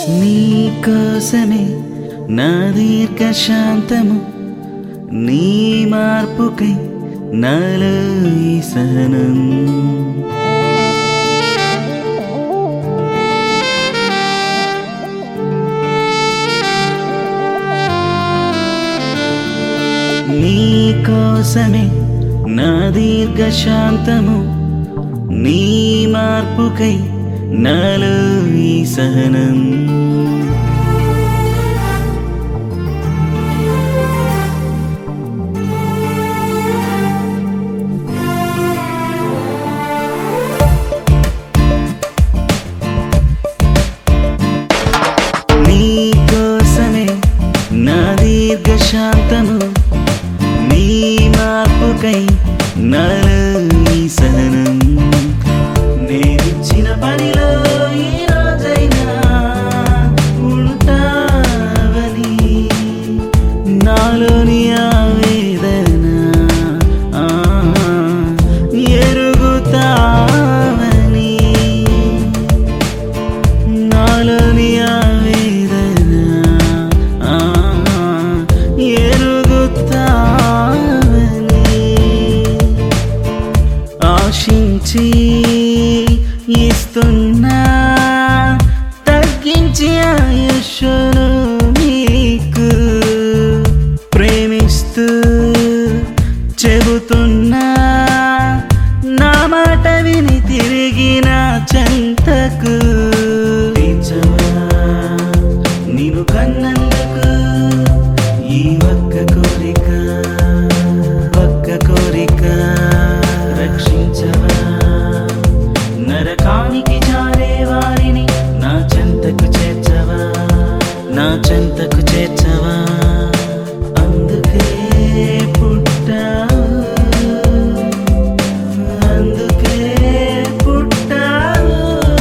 నీ కోసమే నా దీర్ఘ శాంతము నీ మార్పుకై నాలో ఈ సహనం నీ కోసమే నా దీర్ఘ శాంతము నీ మార్పుకై నాలో ఈ సహనం నీ కోసమే నా దీర్ఘ శాంతము నీ మార్పుకై నాలో ఈ సహనం నేనిచ్చిన పనిలో ఈ రోజైనా ఉంటావని నాలోని ఆవేదన ఆ, ఎరుగుతావని నాలోని ఆవేదన ఆ, ఎరుగుతావని ఆశించి ఇస్తున్నా తగ్గించి ఆయుష్ను నీకు ప్రేమిస్తూ చెబుతున్నా నా మాట విని తిరిగిన చెంతకు తీర్చవా నేను కన్నందుకు ఈ ఒక్క కోరిక ఒక్క కోరిక రక్షించవా నరకానికి జారే వారిని నా చెంతకు చేర్చవా నా చెంతకు చేర్చవా అందుకే పుట్టావు అందుకే పుట్టావు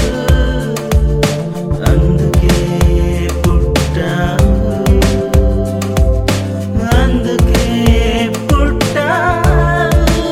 అందుకే పుట్టావు అందుకే పుట్టావు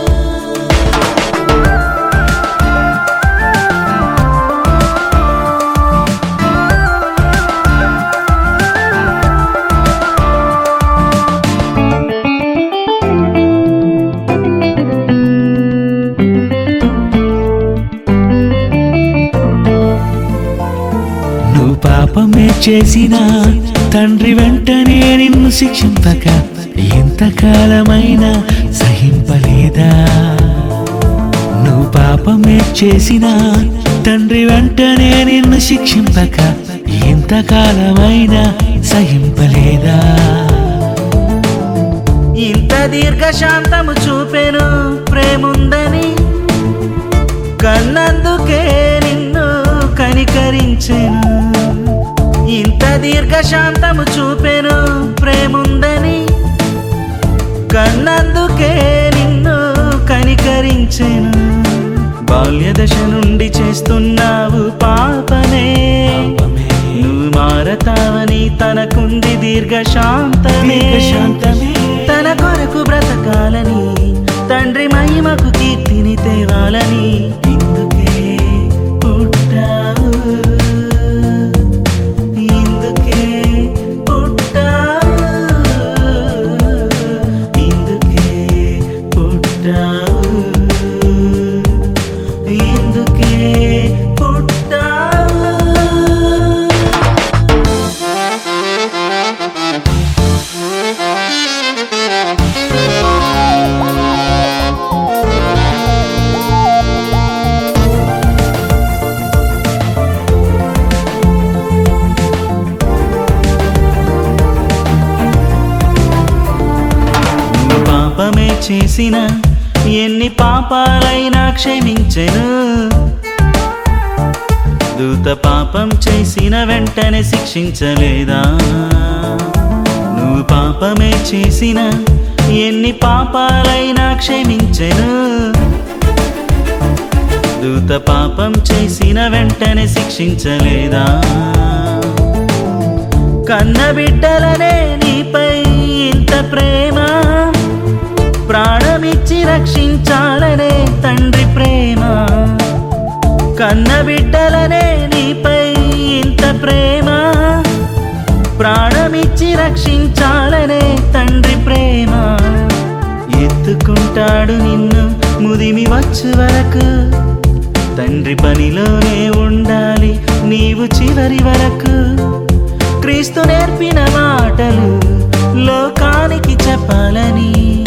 నువ్వు పాపమే చేసిన తండ్రి వెంటనే నిన్ను శిక్షింపక ఎంతకాలమైనా సహింపలేదా నువ్వు పాపమే చేసిన తండ్రి వెంటనే నిన్ను శిక్షింపక ఎంతకాలమైనా సహింపలేదా ఇంత దీర్ఘ శాంతము చూపెను ప్రేముందని కన్నందుకే నిన్ను కనికరించెను ఇంత దీర్ఘ శాంతము చూపెను ప్రేముందని కన్నందుకే నిన్ను కనికరించెను బాల్య దశ నుండి చేస్తున్నావు పాపనే నువ్వు మారతావని తనకుంది దీర్ఘ శాంతమే శాంతమే తన కొరకు బ్రతకాలని తండ్రి మహిమకు కీర్తిని తేవాలని ఇందుకే పుట్టావు ఇందుకే పుట్టావు ఇందుకే పుట్టావు ఇందుకే పుట్టావు నువ్వు పాపమే చేసిన ఎన్ని పాపాలైనా క్షమించెను దూత పాపం చేసిన వెంటనే శిక్షించలేదా నువ్వు పాపమే చేసిన ఎన్ని పాపాలైనా క్షమించెను దూత పాపం చేసిన వెంటనే శిక్షించలేదా కన్న బిడ్డలనే నీపై ఇంత ప్రేమ ప్రాణమిచ్చి రక్షించాలనే తండ్రి ప్రేమ కన్న బిడ్డలనే నీపై ఇంత ప్రేమ రక్షించాలనే తండ్రి ప్రేమ ఎత్తుకుంటాడు నిన్ను ముదిమి వచ్చు వరకు తండ్రి పనిలోనే ఉండాలి నీవు చివరి వరకు క్రీస్తు నేర్పిన మాటలు లోకానికి చెప్పాలని